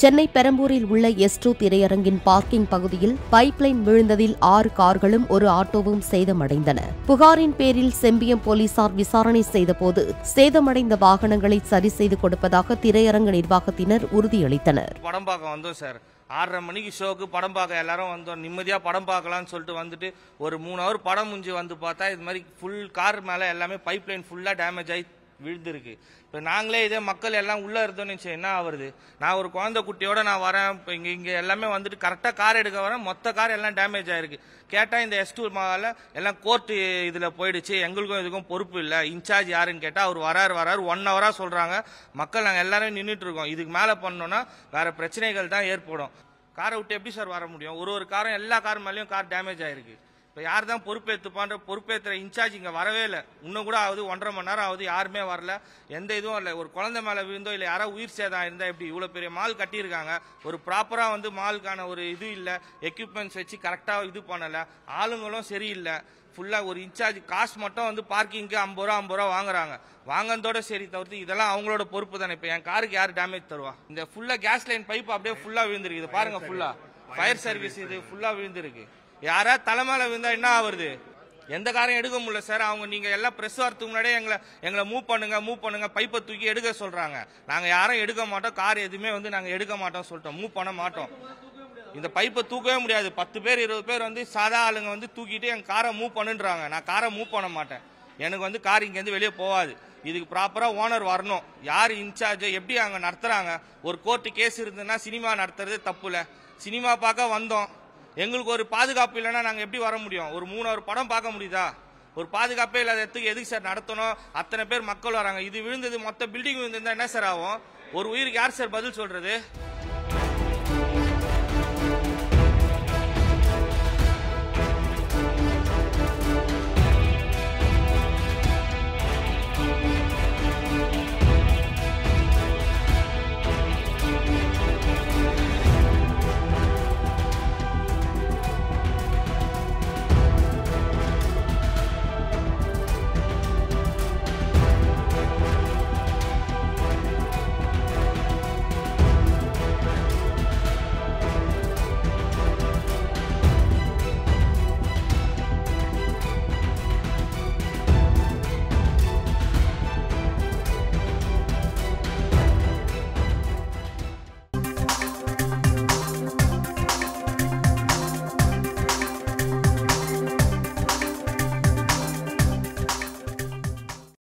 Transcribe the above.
சென்னை பெரம்பூரில் உள்ள S two திரையரங்கின் பார்க்கிங் பகுதியில் பைப்லைன் விழுந்ததில் ஆறு கார்களும் ஒரு ஆட்டோவும் சேதமடைந்தன புகாரின் பேரில் செம்பியம் போலீசார் விசாரணை செய்தபோது சேதமடைந்த வாகனங்களை சரி செய்து கொடுப்பதாக திரையரங்கு நிர்வாகத்தினர் உறுதியளித்தனர் படம் பார்க்க வந்தோம் சார் ஆறரை மணிக்கு ஷோக்கு படம் பார்க்க எல்லாரும் வந்தோம் நிம்மதியாக படம் பார்க்கலாம்னு சொல்லிட்டு வந்துட்டு ஒரு மூணு ஹவர் படம் முடிஞ்சு வந்து பார்த்தா இது மாதிரி ஃபுல் கார் மேலே எல்லாமே பைப் லைன் ஃபுல்லாக டேமேஜ் ஆகி விழுந்திருக்கு இப்போ நாங்களே இதே மக்கள் எல்லாம் உள்ளே இருந்தோம்னு வச்சு என்ன ஆகுறது நான் ஒரு குழந்தை குட்டியோட நான் வரேன் இப்போ இங்கே இங்கே எல்லாமே வந்துட்டு கரெக்டாக கார் எடுக்க வரேன் மொத்த கார் எல்லாம் டேமேஜ் ஆயிருக்கு கேட்டால் இந்த எஸ் டூ மாவில் எல்லாம் கோர்ட்டு இதில் போயிடுச்சு எங்களுக்கும் இதுக்கும் பொறுப்பு இல்லை இன்சார்ஜ் யாருன்னு கேட்டால் அவர் வராரு வராரு ஒன் ஹவராக சொல்கிறாங்க மக்கள் நாங்கள் எல்லாரும் நின்றுட்டு இருக்கோம் இதுக்கு மேலே பண்ணோன்னா வேற பிரச்சனைகள் தான் ஏற்படும் காரை விட்டு எப்படி சார் வர முடியும் ஒரு ஒரு காரும் எல்லா கார் மேலேயும் கார் டேமேஜ் ஆயிருக்கு இப்போ யார் தான் பொறுப்பேற்றுப்பான்ற பொறுப்பேற்றுற இன்சார்ஜ் இங்கே வரவே இல்லை இன்னும் கூட ஆகுது ஒன்றரை மணி நேரம் ஆகுது யாருமே வரல எந்த இதுவும் இல்லை ஒரு குழந்தை மேலே விழுந்தோ இல்லை யாரோ உயிர் சேதம் இருந்தால் எப்படி இவ்வளோ பெரிய மால் கட்டியிருக்காங்க ஒரு ப்ராப்பராக வந்து மாலுக்கான ஒரு இது இல்லை எக்யூப்மெண்ட்ஸ் வச்சு கரெக்டாக இது பண்ணலை ஆளுங்களும் சரியில்லை ஃபுல்லாக ஒரு இன்சார்ஜ் காசு மட்டும் வந்து பார்க்கிங்க்கு ஐம்பது ரூபா ஐம்பது ரூபா வாங்குறாங்க வாங்கினதோட சரி தவிர்த்து இதெல்லாம் அவங்களோட பொறுப்பு தானே இப்போ என் காருக்கு யார் டேமேஜ் தருவா இந்த ஃபுல்லாக கேஸ் லைன் பைப் அப்படியே ஃபுல்லாக விழுந்திருக்கு இது பாருங்க ஃபுல்லாக ஃபயர் சர்வீஸ் இது ஃபுல்லாக விழுந்திருக்கு யாரா தலைமையில விழுந்தா என்ன ஆகுறது எந்த காரையும் எடுக்க முடியல சார் அவங்க நீங்க எல்லாம் பிரஸ் வரதுக்கு முன்னாடியே எங்களை எங்களை மூவ் பண்ணுங்க மூவ் பண்ணுங்க பைப்பை தூக்கி எடுக்க சொல்றாங்க நாங்க யாரும் எடுக்க மாட்டோம் கார் எதுவுமே வந்து நாங்க எடுக்க மாட்டோம் சொல்லிட்டோம் மூவ் பண்ண மாட்டோம் இந்த பைப்பை தூக்கவே முடியாது பத்து பேர் இருபது பேர் வந்து சாதா ஆளுங்க வந்து தூக்கிட்டு என் காரை மூவ் பண்ணுன்றாங்க நான் காரை மூவ் பண்ண மாட்டேன் எனக்கு வந்து கார் இங்கேருந்து வெளியே போகாது இதுக்கு ப்ராப்பராக ஓனர் வரணும் யார் இன்சார்ஜ் எப்படி அங்கே நடத்துறாங்க ஒரு கோர்ட்டு கேஸ் இருந்ததுன்னா சினிமா நடத்துறது தப்புல சினிமா பார்க்க வந்தோம் எங்களுக்கு ஒரு பாதுகாப்பு இல்லைன்னா நாங்கள் எப்படி வர முடியும் ஒரு மூணு ஒரு படம் பார்க்க முடியுதா ஒரு பாதுகாப்பே இல்லாத இடத்துக்கு எதுக்கு சார் நடத்தணும் அத்தனை பேர் மக்கள் வராங்க இது விழுந்தது மொத்த பில்டிங் விழுந்திருந்தா என்ன சார் ஆகும் ஒரு உயிருக்கு யார் சார் பதில் சொல்றது